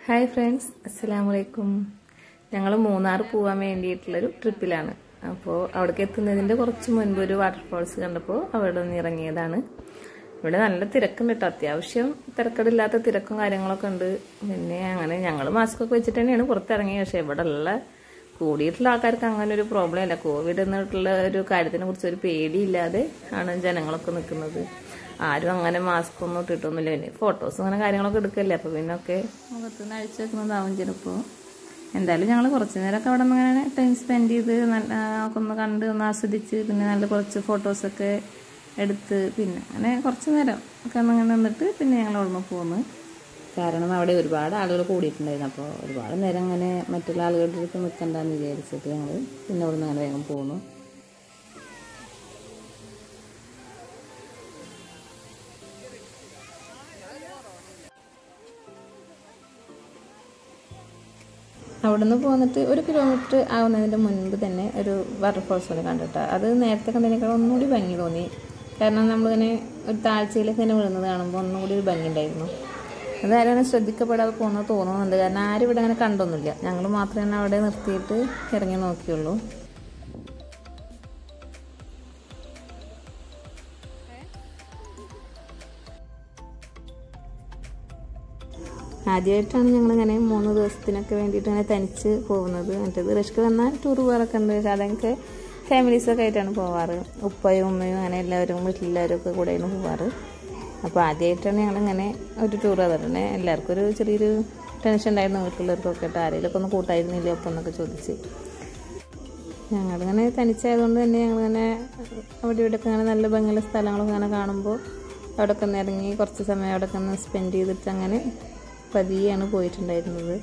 hi friends അസ്സലാമു അലൈക്കും ഞങ്ങൾ മൂന്നാർ പോകാൻ വേണ്ടിയിട്ടുള്ളൊരു ട്രിപ്പിലാണ് അപ്പോൾ അവിടേക്ക് എത്തുന്നതിൻ്റെ കുറച്ച് മുൻപ് ഒരു വാട്ടർഫോൾസ് കണ്ടപ്പോൾ അവിടെ നിന്ന് ഇറങ്ങിയതാണ് ഇവിടെ നല്ല തിരക്കുണ്ട് കേട്ടോ അത്യാവശ്യം തിരക്കടില്ലാത്ത തിരക്കും കാര്യങ്ങളൊക്കെ ഉണ്ട് പിന്നെ അങ്ങനെ ഞങ്ങൾ മാസ്ക് ഒക്കെ വെച്ചിട്ട് തന്നെയാണ് പുറത്തിറങ്ങിയത് പക്ഷേ ഇവിടെ ഉള്ള കൂടിയിട്ടുള്ള ആൾക്കാർക്ക് അങ്ങനെ ഒരു പ്രോബ്ലം ഇല്ല കോവിഡ് എന്നിട്ടുള്ള ഒരു കാര്യത്തിനെ കുറിച്ച് ഒരു പേടിയില്ലാതെ ആണ് ജനങ്ങളൊക്കെ നിൽക്കുന്നത് ആരും അങ്ങനെ മാസ്ക് ഒന്നും ഇട്ടിട്ടൊന്നുമില്ല പിന്നെ ഫോട്ടോസ് അങ്ങനെ കാര്യങ്ങളൊക്കെ എടുക്കല്ലേ അപ്പോൾ പിന്നെ ഒക്കെ മുഖത്തുനിന്ന് അഴിച്ചു വെക്കുന്നതാവും ചിലപ്പോൾ എന്തായാലും ഞങ്ങൾ കുറച്ച് നേരമൊക്കെ അവിടെ നിന്ന് അങ്ങനെ ടൈം സ്പെൻഡ് ചെയ്ത് നല്ല ഒക്കെ ഒന്ന് കണ്ട് ഒന്ന് ആസ്വദിച്ച് പിന്നെ നല്ല കുറച്ച് ഫോട്ടോസൊക്കെ എടുത്ത് പിന്നെ അങ്ങനെ കുറച്ച് നേരം ഒക്കെ ഒന്ന് അങ്ങനെ നിന്നിട്ട് പിന്നെ ഞങ്ങൾ അവിടെ നിന്ന് പോന്നു കാരണം അവിടെ ഒരുപാട് ആളുകൾ കൂടിയിട്ടുണ്ടായിരുന്നു അപ്പോൾ ഒരുപാട് നേരം അങ്ങനെ മറ്റുള്ള ആളുകളുടെ അടുത്ത് നിൽക്കണ്ടെന്ന് വിചാരിച്ചിട്ട് ഞങ്ങൾ പിന്നെ അവിടെ നിന്ന് അങ്ങനെ വേഗം പോന്നു അവിടെ നിന്ന് പോന്നിട്ട് ഒരു കിലോമീറ്റർ ആവുന്നതിൻ്റെ മുൻപ് തന്നെ ഒരു വാട്ടർഫോൾസ് കൂടെ കണ്ടിട്ട് അത് നേരത്തെ കണ്ടതിനേക്കാൾ ഒന്നുകൂടി ഭംഗി തോന്നി കാരണം നമ്മളിങ്ങനെ ഒരു താഴ്ചയിലേക്ക് തന്നെ വീഴുന്നത് കാണുമ്പോൾ ഒന്നുകൂടി ഒരു ഭംഗി ഉണ്ടായിരുന്നു അതാരും അങ്ങനെ ശ്രദ്ധിക്കപ്പെടാതെ പോകുന്നത് തോന്നുന്നുണ്ട് കാരണം ആരും ഇവിടെ അങ്ങനെ കണ്ടൊന്നുമില്ല ഞങ്ങൾ മാത്രമേ അവിടെ നിർത്തിയിട്ട് ഇറങ്ങി നോക്കിയുള്ളൂ ആദ്യമായിട്ടാണ് ഞങ്ങളിങ്ങനെ മൂന്ന് ദിവസത്തിനൊക്കെ വേണ്ടിയിട്ട് അങ്ങനെ തനിച്ച് പോകുന്നത് മറ്റേത് റിസ്ക് വന്നാൽ ടൂർ പോകാറൊക്കെ ഉണ്ട് പക്ഷെ അതൊക്കെ ഫാമിലീസൊക്കെ ആയിട്ടാണ് പോവാറ് ഉപ്പയും ഉമ്മയും അങ്ങനെ എല്ലാവരും വീട്ടിലെല്ലാവരും ഒക്കെ കൂടെയാണ് പോവാറ് അപ്പോൾ ആദ്യമായിട്ടാണ് ഞങ്ങളിങ്ങനെ ഒരു ടൂർ അതുതന്നെ എല്ലാവർക്കും ഒരു ചെറിയൊരു ടെൻഷൻ ഉണ്ടായിരുന്നു വീട്ടിലുള്ളവർക്കൊക്കെ ആയിട്ട് ആരെങ്കിലുമൊക്കെ ഒന്ന് കൂട്ടായിരുന്നില്ല ഒപ്പം എന്നൊക്കെ ചോദിച്ച് ഞങ്ങളിങ്ങനെ തനിച്ചായതുകൊണ്ട് തന്നെ ഞങ്ങളിങ്ങനെ അവിടെ ഇവിടെയൊക്കെ അങ്ങനെ നല്ല ഭംഗിയുള്ള സ്ഥലങ്ങളൊക്കെ അങ്ങനെ കാണുമ്പോൾ അവിടെയൊക്കെ ഒന്ന് ഇറങ്ങി കുറച്ച് സമയം അവിടെയൊക്കെ ഒന്ന് സ്പെൻഡ് ചെയ്തിട്ട് അങ്ങനെ പതിയാണ് പോയിട്ടുണ്ടായിരുന്നത്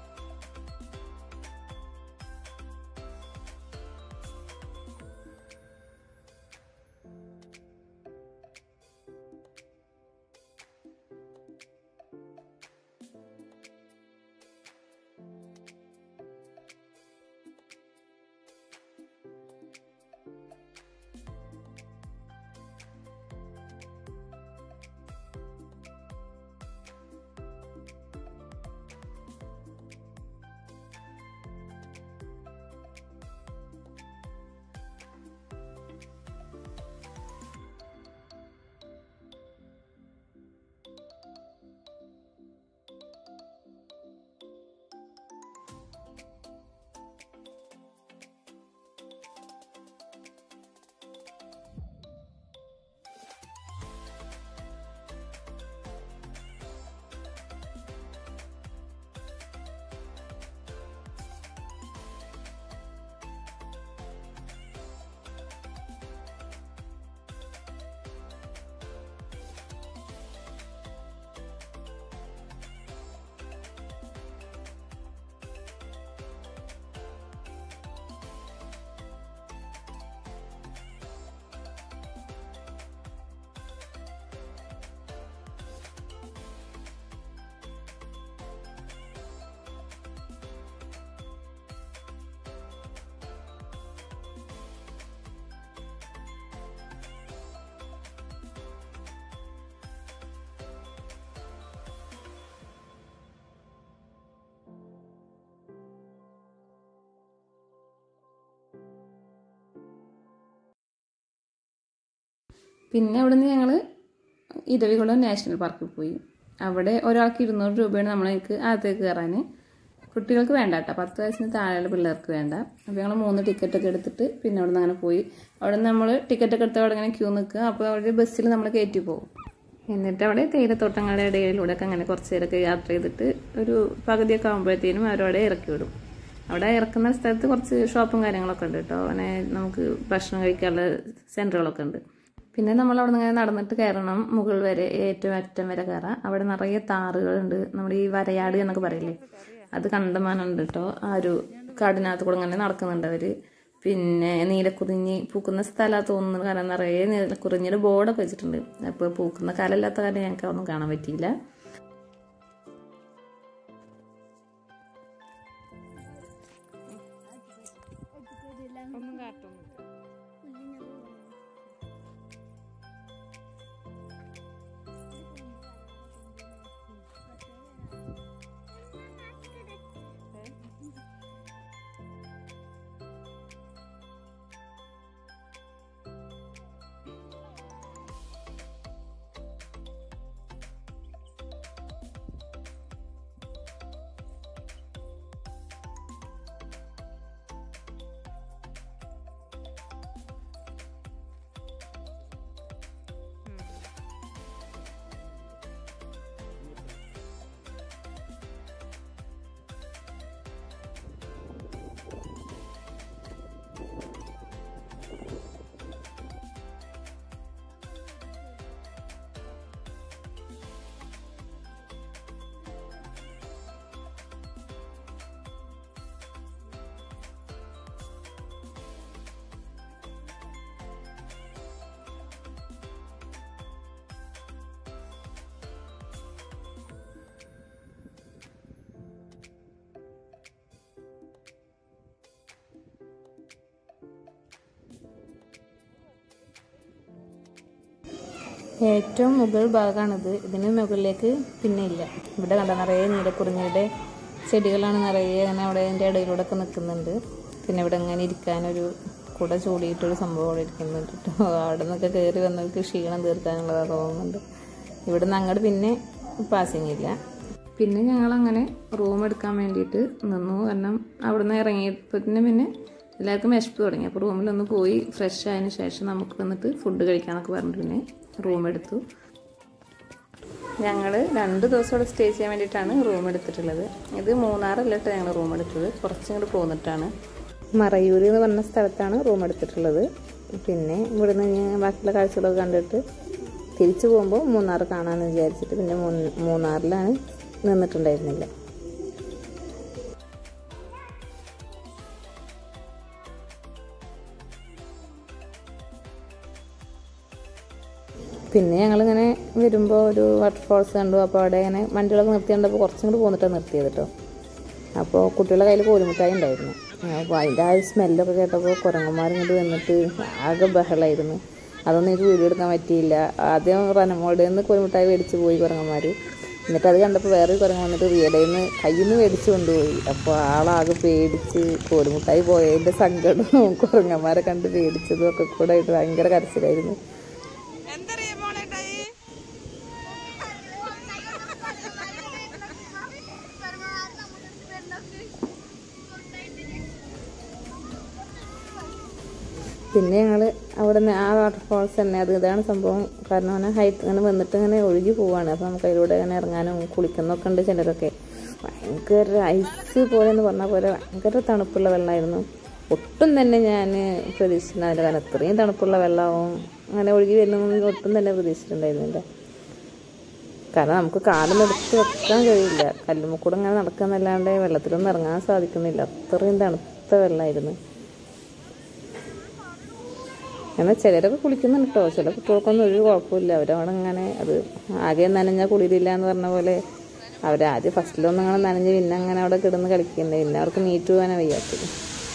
പിന്നെ അവിടെ നിന്ന് ഞങ്ങൾ ഇരവികുളം നാഷണൽ പാർക്കിൽ പോയി അവിടെ ഒരാൾക്ക് ഇരുന്നൂറ് രൂപയാണ് നമ്മളേക്ക് അകത്തേക്ക് കയറാൻ കുട്ടികൾക്ക് വേണ്ട കേട്ടോ പത്ത് വയസ്സിന് താഴെയുള്ള പിള്ളേർക്ക് വേണ്ട അപ്പോൾ ഞങ്ങൾ മൂന്ന് ടിക്കറ്റൊക്കെ എടുത്തിട്ട് പിന്നെ അവിടെ നിന്ന് അങ്ങനെ പോയി അവിടെ നിന്ന് നമ്മൾ ടിക്കറ്റൊക്കെ എടുത്ത് അവിടെ ഇങ്ങനെ ക്യൂ നിൽക്കുക അപ്പോൾ അവിടെ ബസ്സിൽ നമ്മൾ കയറ്റി പോകും എന്നിട്ട് അവിടെ തേയിലത്തോട്ടങ്ങളുടെ ഇടയിലൂടെ ഒക്കെ അങ്ങനെ കുറച്ച് നേരമൊക്കെ യാത്ര ചെയ്തിട്ട് ഒരു പകുതിയൊക്കെ ആകുമ്പോഴത്തേനും അവരവിടെ ഇറക്കി വിടും അവിടെ ഇറക്കുന്ന സ്ഥലത്ത് കുറച്ച് ഷോപ്പും കാര്യങ്ങളൊക്കെ ഉണ്ട് കേട്ടോ അങ്ങനെ നമുക്ക് ഭക്ഷണം കഴിക്കാനുള്ള സെൻറ്ററുകളൊക്കെ ഉണ്ട് പിന്നെ നമ്മൾ അവിടെ നിന്ന് നടന്നിട്ട് കയറണം മുകൾ വരെ ഏറ്റവും അറ്റം വരെ കയറാം അവിടെ നിറയെ താറുകളുണ്ട് നമ്മുടെ ഈ വരയാട് എന്നൊക്കെ പറയില്ലേ അത് കണ്ടമാനുണ്ട് കേട്ടോ ആ ഒരു കാടിനകത്ത് കൂടെ ഇങ്ങനെ നടക്കുന്നുണ്ട് അവർ പിന്നെ നീലക്കുറിഞ്ഞി പൂക്കുന്ന സ്ഥലമാണ് തോന്നുന്നത് കാരണം നിറയെ നീലക്കുറിഞ്ഞിയുടെ ബോർഡൊക്കെ വെച്ചിട്ടുണ്ട് അപ്പോൾ പൂക്കുന്ന കാലമില്ലാത്ത കാര്യം ഞങ്ങൾക്ക് ഒന്നും കാണാൻ പറ്റിയില്ല ഒന്നും കാട്ടൊന്നും ഏറ്റവും മുകൾ ഭാഗമാണിത് ഇതിന് മുകളിലേക്ക് പിന്നെ ഇല്ല ഇവിടെ കണ്ട നിറയെ നീലക്കുറിഞ്ഞിയുടെ ചെടികളാണ് നിറയെ അങ്ങനെ അവിടെ അതിൻ്റെ ഇടയിലൂടെ ഒക്കെ നിൽക്കുന്നുണ്ട് പിന്നെ ഇവിടെ ഇങ്ങനെ ഇരിക്കാനൊരു കുട ചൂടിയിട്ടൊരു സംഭവം അവിടെ ഇരിക്കുന്നുണ്ട് കേട്ടോ അവിടെ നിന്നൊക്കെ കയറി വന്നവർക്ക് ക്ഷീണം തീർക്കാനുള്ളതാണ് തോന്നുന്നുണ്ട് ഇവിടെ നിന്ന് അങ്ങോട്ട് പിന്നെ പാസിങ് ഇല്ല പിന്നെ ഞങ്ങൾ അങ്ങനെ റൂം എടുക്കാൻ വേണ്ടിയിട്ട് നിന്നു കാരണം അവിടുന്ന് ഇറങ്ങിയപ്പോൾ പിന്നെ പിന്നെ എല്ലാവർക്കും വിശപ്പ് തുടങ്ങി അപ്പോൾ റൂമിലൊന്ന് പോയി ഫ്രഷ് ആയതിനു ശേഷം നമുക്ക് വന്നിട്ട് ഫുഡ് കഴിക്കാമെന്നൊക്കെ പറഞ്ഞിട്ട് പിന്നെ റൂം എടുത്തു ഞങ്ങൾ രണ്ട് ദിവസം ഇവിടെ സ്റ്റേ ചെയ്യാൻ വേണ്ടിയിട്ടാണ് റൂം എടുത്തിട്ടുള്ളത് ഇത് മൂന്നാറല്ല കേട്ടോ ഞങ്ങൾ റൂം എടുത്തത് കുറച്ചും കൂടി പോന്നിട്ടാണ് മറയൂർ എന്ന് പറഞ്ഞ സ്ഥലത്താണ് റൂം എടുത്തിട്ടുള്ളത് പിന്നെ ഇവിടുന്ന് ഇനി ബാക്കിയുള്ള കാഴ്ചകളൊക്കെ കണ്ടിട്ട് തിരിച്ചു പോകുമ്പോൾ മൂന്നാർ കാണാമെന്ന് വിചാരിച്ചിട്ട് പിന്നെ മൂന്ന് മൂന്നാറിലാണ് നിന്നിട്ടുണ്ടായിരുന്നില്ല പിന്നെ ഞങ്ങളിങ്ങനെ വരുമ്പോൾ ഒരു വാട്ടർഫോൾസ് കണ്ടു അപ്പോൾ അവിടെ ഇങ്ങനെ വണ്ടികളൊക്കെ നിർത്തി കണ്ടപ്പോൾ കുറച്ചും കൂടി പോന്നിട്ടാണ് നിർത്തിയത് കേട്ടോ അപ്പോൾ കുട്ടികളുടെ കയ്യിൽ കോലുമിഠായി ഉണ്ടായിരുന്നു അപ്പോൾ അതിൻ്റെ ആ ഒരു സ്മെല്ലൊക്കെ കേട്ടപ്പോൾ കുരങ്ങന്മാരിങ്ങോട്ട് വന്നിട്ട് ആകെ ബഹളമായിരുന്നു അതൊന്നും എനിക്ക് വീഡിയോ എടുക്കാൻ പറ്റിയില്ല ആദ്യം റനമോളുടെ നിന്ന് കോലുമിഠായി മേടിച്ച് പോയി കുരങ്ങന്മാർ എന്നിട്ട് അത് കണ്ടപ്പോൾ വേറൊരു കുരങ്ങ് വന്നിട്ട് റിയലയിൽ നിന്ന് കയ്യിൽ നിന്ന് മേടിച്ച് കൊണ്ടുപോയി അപ്പോൾ ആളാകെ പേടിച്ച് കോലുമിഠായി പോയതിൻ്റെ സങ്കടവും കുരങ്ങന്മാരെ കണ്ട് പേടിച്ചതും ഒക്കെ കൂടെ ആയിട്ട് ഭയങ്കര കരച്ചിലായിരുന്നു പിന്നെ ഞങ്ങൾ അവിടെ നിന്ന് ആ വാട്ടർഫോൾസ് തന്നെ അത് ഇതാണ് സംഭവം കാരണം അങ്ങനെ ഹൈറ്റ് ഇങ്ങനെ വന്നിട്ട് ഇങ്ങനെ ഒഴുകി പോവാണ് അപ്പോൾ നമുക്ക് അതിലൂടെ ഇങ്ങനെ ഇറങ്ങാനും കുളിക്കുന്നൊക്കെ ഉണ്ട് ചിലരൊക്കെ ഭയങ്കര ഐസ് പോലെ എന്ന് പറഞ്ഞ പോലെ ഭയങ്കര തണുപ്പുള്ള വെള്ളമായിരുന്നു ഒട്ടും തന്നെ ഞാൻ പ്രതീക്ഷിച്ചിട്ടുണ്ടായില്ല കാരണം ഇത്രയും തണുപ്പുള്ള വെള്ളമാവും അങ്ങനെ ഒഴുകി വരുന്നതൊന്നും ഒട്ടും തന്നെ പ്രതീക്ഷിച്ചിട്ടുണ്ടായിരുന്നില്ല കാരണം നമുക്ക് കാലം എടുത്ത് വെക്കാൻ കഴിയില്ല കല്ലുമ്മക്കൂടെ ഇങ്ങനെ നടക്കാന്നല്ലാണ്ട് വെള്ളത്തിലൊന്നും ഇറങ്ങാൻ സാധിക്കുന്നില്ല അത്രയും തണുത്ത വെള്ളമായിരുന്നു എന്നാൽ ചിലരൊക്കെ കുളിക്കുന്നുണ്ട് കേട്ടോ ചില കുട്ടികൾക്കൊന്നും ഒരു കുഴപ്പമില്ല അവരവിടെ അങ്ങനെ അത് ആകെ നനഞ്ഞ കുളിരില്ല എന്ന് പറഞ്ഞ പോലെ അവരാദ്യം ഫസ്റ്റിലൊന്നും അങ്ങനെ നനഞ്ഞ് പിന്നെ അങ്ങനെ അവിടെ കിടന്ന് കളിക്കണ്ടേ പിന്നെ അവർക്ക് നീറ്റ് പോകാനാണ് വയ്യാത്തത്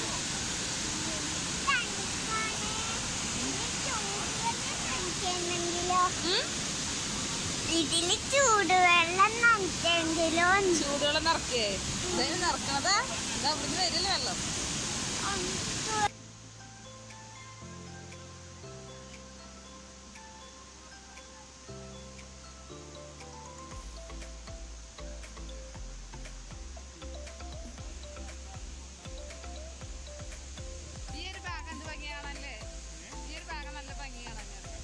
ഇതില് ചൂടുവെള്ളം നനച്ചെങ്കിലോ ചൂടുവെള്ളം നിറക്കേ ഇതിന് നിറക്കണതാ ഇത് അവിടുന്ന് വരില്ല വെള്ളം ഈ ഒരു ഭാഗം എന്ത് ഭംഗി കാണാനല്ലേ ഈ ഒരു ഭാഗം നല്ല ഭംഗി കാണാൻ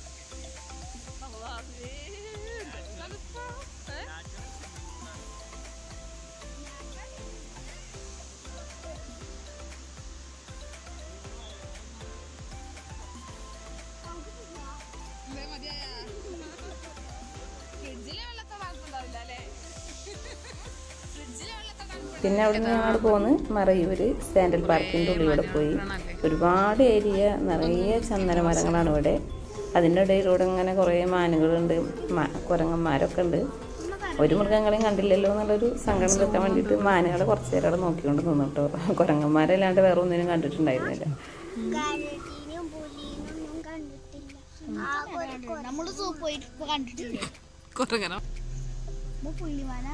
മതിയായ ഫ്രിഡ്ജിലെ വെള്ളത്തെ തണുപ്പുണ്ടാവില്ല അല്ലേ ഫ്രിഡ്ജിലെ വെള്ളത്തെ തണുപ്പ് പിന്നെ അവിടെ നിന്ന് ഞങ്ങൾ പോന്ന് മറയൂര് സാൻഡൽ പാർക്കിൻ്റെ ഉള്ളിലൂടെ പോയി ഒരുപാട് ഏരിയ നിറയെ ചന്ദന മരങ്ങളാണ് ഇവിടെ അതിൻ്റെ ഇടയിലൂടെ ഇങ്ങനെ കുറേ മാനുകളുണ്ട് മ- കുരങ്ങന്മാരൊക്കെ ഉണ്ട് ഒരു മൃഗങ്ങളെയും കണ്ടില്ലല്ലോ എന്നുള്ളൊരു സങ്കടം തീർക്കാൻ വേണ്ടിയിട്ട് മാനുകളെ കുറച്ച് നേരം അവിടെ നോക്കിക്കൊണ്ട് നിന്നിട്ടോ കുരങ്ങന്മാരല്ലാണ്ട് വേറെ ഒന്നിനും കണ്ടിട്ടുണ്ടായിരുന്നില്ല കരടിനും പുലിനൊന്നും കണ്ടിട്ടില്ല ആ നമ്മള് സൂ പോയിട്ട് ഇപ്പൊ കണ്ടിട്ടില്ലേ കുറങ്ങണം ഇത് പുള്ളിമാന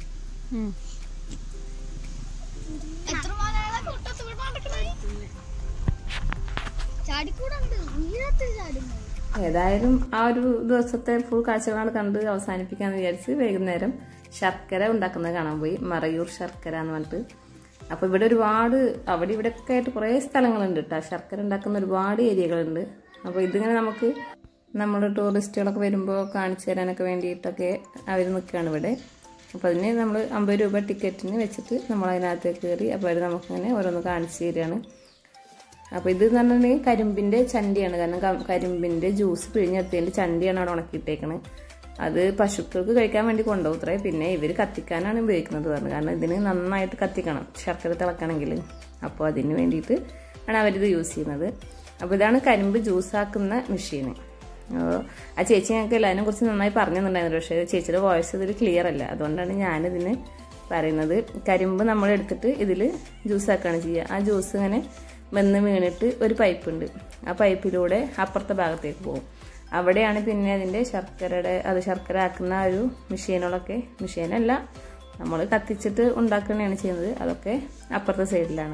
എത്ര മാനകളെ കൂട്ടത്ത് ഇവിടെ നടക്കണേ ചാടിക്കൂടുണ്ട് ഉയരത്തിൽ ചാടുന്നത് ഏതായാലും ആ ഒരു ദിവസത്തെ ഫുൾ കാഴ്ചകളാണ് കണ്ട് അവസാനിപ്പിക്കാന്ന് വിചാരിച്ച് വൈകുന്നേരം ശർക്കര ഉണ്ടാക്കുന്നത് കാണാൻ പോയി മറയൂർ ശർക്കര എന്ന് പറഞ്ഞിട്ട് അപ്പൊ ഇവിടെ ഒരുപാട് അവിടെ ഇവിടെ ഒക്കെ ആയിട്ട് കുറേ സ്ഥലങ്ങളുണ്ട് കേട്ടോ ശർക്കര ഉണ്ടാക്കുന്ന ഒരുപാട് ഏരിയകളുണ്ട് അപ്പോൾ ഇതിങ്ങനെ നമുക്ക് നമ്മൾ ടൂറിസ്റ്റുകളൊക്കെ വരുമ്പോൾ കാണിച്ചു തരാനൊക്കെ വേണ്ടിയിട്ടൊക്കെ അവർ നിൽക്കുകയാണ് ഇവിടെ അപ്പോൾ അതിന് നമ്മൾ അമ്പത് രൂപ ടിക്കറ്റിന് വെച്ചിട്ട് നമ്മൾ അതിനകത്തേക്ക് കയറി അപ്പോൾ അവർ നമുക്കിങ്ങനെ ഓരോന്ന് കാണിച്ചു തരികയാണ് അപ്പോൾ ഇത് എന്ന് പറഞ്ഞിട്ടുണ്ടെങ്കിൽ കരിമ്പിൻ്റെ ചണ്ടിയാണ് കാരണം ക- കരിമ്പിൻ്റെ ജ്യൂസ് പിഴിഞ്ഞെടുത്തതിൻ്റെ ചണ്ടിയാണ് അവിടെ ഉണക്കിയിട്ടേക്കണത് അത് പശുക്കൾക്ക് കഴിക്കാൻ വേണ്ടി കൊണ്ടുപോകും ഇത്രേ പിന്നെ ഇവർ കത്തിക്കാനാണ് ഉപയോഗിക്കുന്നത് പറഞ്ഞു കാരണം ഇതിന് നന്നായിട്ട് കത്തിക്കണം ശർക്കര തിളക്കണമെങ്കിൽ അപ്പോൾ അതിന് വേണ്ടിയിട്ട് ആണ് അവരിത് യൂസ് ചെയ്യുന്നത് അപ്പോൾ ഇതാണ് കരിമ്പ് ജ്യൂസാക്കുന്ന മെഷീൻ ആ ചേച്ചി ഞങ്ങൾക്ക് എല്ലാവരും കുറിച്ച് നന്നായി പറഞ്ഞു തന്നിട്ടുണ്ടായിരുന്നു പക്ഷേ ചേച്ചിയുടെ വോയിസ് ഇതിൽ ക്ലിയർ അല്ല അതുകൊണ്ടാണ് ഞാനിതിന് പറയുന്നത് കരിമ്പ് നമ്മൾ എടുത്തിട്ട് ഇതിൽ ജ്യൂസാക്കുകയാണ് ചെയ്യുക ആ ജ്യൂസ് ഇങ്ങനെ വെന്ന് വീണിട്ട് ഒരു പൈപ്പ് ഉണ്ട് ആ പൈപ്പിലൂടെ അപ്പുറത്തെ ഭാഗത്തേക്ക് പോകും അവിടെയാണ് പിന്നെ അതിൻ്റെ ശർക്കരയുടെ അത് ശർക്കര ആക്കുന്ന ആ ഒരു മെഷീനുകളൊക്കെ മെഷീനല്ല നമ്മൾ കത്തിച്ചിട്ട് ഉണ്ടാക്കുകയാണ് ചെയ്യുന്നത് അതൊക്കെ അപ്പുറത്തെ സൈഡിലാണ്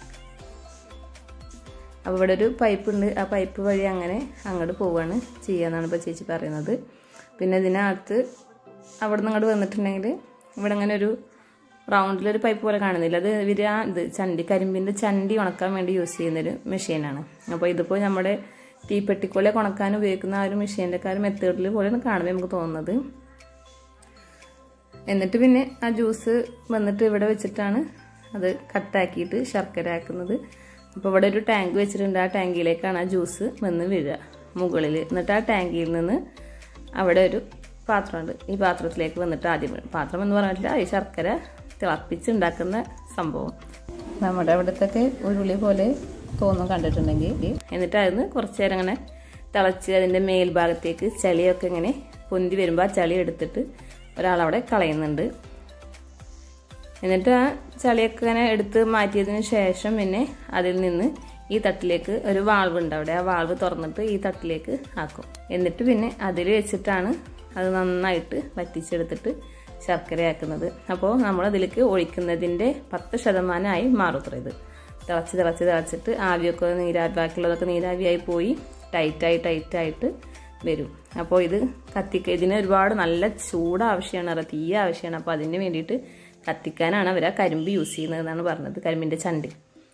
അപ്പോൾ ഇവിടെ ഒരു പൈപ്പ് ഉണ്ട് ആ പൈപ്പ് വഴി അങ്ങനെ അങ്ങോട്ട് പോവുകയാണ് ചെയ്യാന്നാണ് ഇപ്പോൾ ചേച്ചി പറയുന്നത് പിന്നെ ഇതിനകത്ത് അവിടെ നിന്ന് അങ്ങോട്ട് വന്നിട്ടുണ്ടെങ്കിൽ ഇവിടെ അങ്ങനെ ഒരു റൗണ്ടിലൊരു പൈപ്പ് പോലെ കാണുന്നില്ല അത് ഇവർ ആ ഇത് ചണ്ടി കരിമ്പിൻ്റെ ചണ്ടി ഉണക്കാൻ വേണ്ടി യൂസ് ചെയ്യുന്നൊരു മെഷീനാണ് അപ്പോൾ ഇതിപ്പോൾ നമ്മുടെ തീപ്പെട്ടിക്കൊള്ളിയൊക്കെ ഉണക്കാൻ ഉപയോഗിക്കുന്ന ആ ഒരു മെഷീൻ്റെ കാര്യം മെത്തേഡിൽ പോലെയാണ് കാണുമ്പോൾ നമുക്ക് തോന്നുന്നത് എന്നിട്ട് പിന്നെ ആ ജ്യൂസ് വന്നിട്ട് ഇവിടെ വെച്ചിട്ടാണ് അത് കട്ടാക്കിയിട്ട് ശർക്കര ആക്കുന്നത് അപ്പോൾ ഇവിടെ ഒരു ടാങ്ക് വെച്ചിട്ടുണ്ട് ആ ടാങ്കിലേക്കാണ് ആ ജ്യൂസ് വന്ന് വീഴുക മുകളിൽ എന്നിട്ട് ആ ടാങ്കിൽ നിന്ന് അവിടെ ഒരു പാത്രമുണ്ട് ഈ പാത്രത്തിലേക്ക് വന്നിട്ട് ആദ്യം വീഴും പാത്രം എന്ന് പറഞ്ഞിട്ടില്ല ഈ ശർക്കര തിളപ്പിച്ച് ഉണ്ടാക്കുന്ന സംഭവം നമ്മുടെ അവിടുത്തെ ഉരുളി പോലെ തോന്നും കണ്ടിട്ടുണ്ടെങ്കിൽ എന്നിട്ട് അതിന് കുറച്ച് നേരം ഇങ്ങനെ തിളച്ച് അതിൻ്റെ മേൽഭാഗത്തേക്ക് ചളിയൊക്കെ ഇങ്ങനെ പൊന്തി വരുമ്പോൾ ആ ചളി എടുത്തിട്ട് ഒരാളവിടെ കളയുന്നുണ്ട് എന്നിട്ട് ആ ചളിയൊക്കെ ഇങ്ങനെ എടുത്ത് മാറ്റിയതിന് ശേഷം പിന്നെ അതിൽ നിന്ന് ഈ തട്ടിലേക്ക് ഒരു വാൾവ് ഉണ്ട് അവിടെ ആ വാൾവ് തുറന്നിട്ട് ഈ തട്ടിലേക്ക് ആക്കും എന്നിട്ട് പിന്നെ അതിൽ വെച്ചിട്ടാണ് അത് നന്നായിട്ട് വറ്റിച്ചെടുത്തിട്ട് ശർക്കരയാക്കുന്നത് അപ്പോൾ നമ്മൾ അതിലേക്ക് ഒഴിക്കുന്നതിൻ്റെ പത്ത് ശതമാനമായി മാറുത്ര ഇത് തിളച്ച് തിളച്ച് തിളച്ചിട്ട് ആവിയൊക്കെ നീരാവി ബാക്കിയുള്ളതൊക്കെ നീരാവിയായി പോയി ടൈറ്റായി ടൈറ്റായിട്ട് വരും അപ്പോൾ ഇത് കത്തിക്ക ഇതിന് ഒരുപാട് നല്ല ചൂട് ആവശ്യമാണ് അറിയാം തീ ആവശ്യമാണ് അപ്പോൾ അതിന് വേണ്ടിയിട്ട് കത്തിക്കാനാണ് അവർ ആ കരിമ്പ് യൂസ് ചെയ്യുന്നതെന്നാണ് പറഞ്ഞത് കരിമ്പിൻ്റെ ചണ്ടി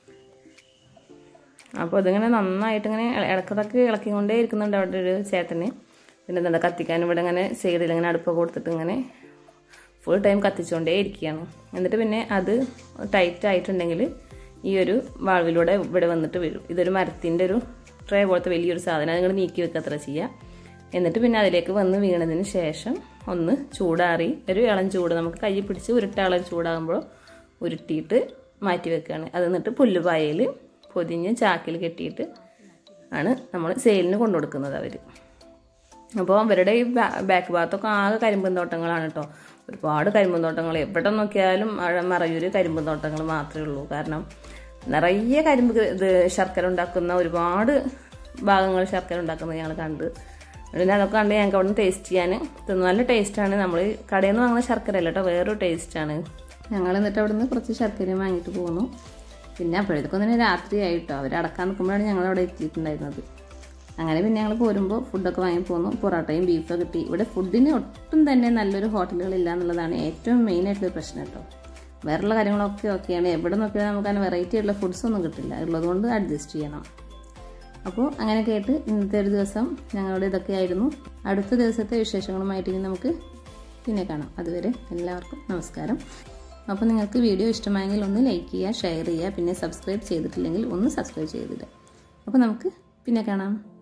അപ്പോൾ ഇതിങ്ങനെ നന്നായിട്ട് ഇങ്ങനെ ഇടക്കിടക്ക് ഇളക്കിക്കൊണ്ടേ ഇരിക്കുന്നുണ്ട് അവിടെ ഒരു ചേട്ടന് പിന്നെ എന്താ കത്തിക്കാൻ ഇവിടെ ഇങ്ങനെ സൈഡിൽ ഇങ്ങനെ അടുപ്പ് കൊടുത്തിട്ട് ഇങ്ങനെ ഫുൾ ടൈം കത്തിച്ചുകൊണ്ടേ ഇരിക്കുകയാണ് എന്നിട്ട് പിന്നെ അത് ടൈറ്റ് ആയിട്ടുണ്ടെങ്കിൽ ഈ ഒരു വാൾവിലൂടെ ഇവിടെ വന്നിട്ട് വീഴും ഇതൊരു മരത്തിൻ്റെ ഒരു ട്രേ പോലത്തെ വലിയൊരു സാധനം അത് നിങ്ങൾ നീക്കി വെക്കുക അത്ര ചെയ്യുക എന്നിട്ട് പിന്നെ അതിലേക്ക് വന്ന് വീണതിന് ശേഷം ഒന്ന് ചൂടാറി ഒരു ഇളം ചൂട് നമുക്ക് കൈ പിടിച്ച് ഉരുട്ടാളെ ചൂടാകുമ്പോൾ ഉരുട്ടിയിട്ട് മാറ്റി വെക്കുകയാണ് അത് എന്നിട്ട് പുല്ലുപായയിൽ പൊതിഞ്ഞ് ചാക്കിൽ കെട്ടിയിട്ട് ആണ് നമ്മൾ സെയിലിന് കൊണ്ടു കൊടുക്കുന്നത് അവർ അപ്പോൾ അവരുടെ ഈ ബാക്ക് ഭാഗത്തൊക്കെ ആകെ കരിമ്പും തോട്ടങ്ങളാണ് കേട്ടോ ഒരുപാട് കരിമ്പും തോട്ടങ്ങൾ എവിടെ നോക്കിയാലും മറയൂർ കരിമ്പും തോട്ടങ്ങൾ മാത്രമേ ഉള്ളൂ കാരണം നിറയെ കരിമ്പ് ഇത് ശർക്കര ഉണ്ടാക്കുന്ന ഒരുപാട് ഭാഗങ്ങൾ ശർക്കര ഉണ്ടാക്കുന്നത് ഞങ്ങൾ കണ്ട് പിന്നെ അതൊക്കെ കണ്ട് ഞങ്ങൾക്ക് അവിടെ നിന്ന് ടേസ്റ്റ് ചെയ്യാൻ തിന്നു നല്ല ടേസ്റ്റാണ് നമ്മൾ കടയിൽ നിന്ന് വാങ്ങുന്ന ശർക്കര അല്ല കേട്ടോ വേറൊരു ടേസ്റ്റാണ് ഞങ്ങൾ എന്നിട്ട് അവിടെ നിന്ന് കുറച്ച് ശർക്കര വാങ്ങിയിട്ട് പോന്നു പിന്നെ അപ്പോഴത്തേക്കും തന്നെ രാത്രിയായിട്ടോ അവർ അടക്കാൻ നിൽക്കുമ്പോഴാണ് ഞങ്ങൾ അവിടെ എത്തിയിട്ടുണ്ടായിരുന്നത് അങ്ങനെ പിന്നെ ഞങ്ങൾ പോരുമ്പോൾ ഫുഡൊക്കെ വാങ്ങി പോന്നു പൊറോട്ടയും ബീഫൊക്കെ കിട്ടി ഇവിടെ ഫുഡിന് ഒട്ടും തന്നെ നല്ലൊരു ഹോട്ടലുകളില്ല എന്നുള്ളതാണ് ഏറ്റവും മെയിൻ ആയിട്ടുള്ള പ്രശ്നം കേട്ടോ വേറെയുള്ള കാര്യങ്ങളൊക്കെ ഓക്കെയാണ് എവിടെ നോക്കിയാലും നമുക്ക് അങ്ങനെ വെറൈറ്റി ആയിട്ടുള്ള ഫുഡ്സ് ഒന്നും കിട്ടില്ല ഉള്ളതുകൊണ്ട് അഡ്ജസ്റ്റ് ചെയ്യണം അപ്പോൾ അങ്ങനെയൊക്കെ ആയിട്ട് ഇന്നത്തെ ഒരു ദിവസം ഞങ്ങളുടെ ഇതൊക്കെയായിരുന്നു അടുത്ത ദിവസത്തെ വിശേഷങ്ങളുമായിട്ട് ഇനി നമുക്ക് പിന്നെ കാണാം അതുവരെ എല്ലാവർക്കും നമസ്കാരം അപ്പോൾ നിങ്ങൾക്ക് വീഡിയോ ഇഷ്ടമായെങ്കിൽ ഒന്ന് ലൈക്ക് ചെയ്യുക ഷെയർ ചെയ്യുക പിന്നെ സബ്സ്ക്രൈബ് ചെയ്തിട്ടില്ലെങ്കിൽ ഒന്ന് സബ്സ്ക്രൈബ് ചെയ്തിടുക അപ്പോൾ നമുക്ക് പിന്നെ കാണാം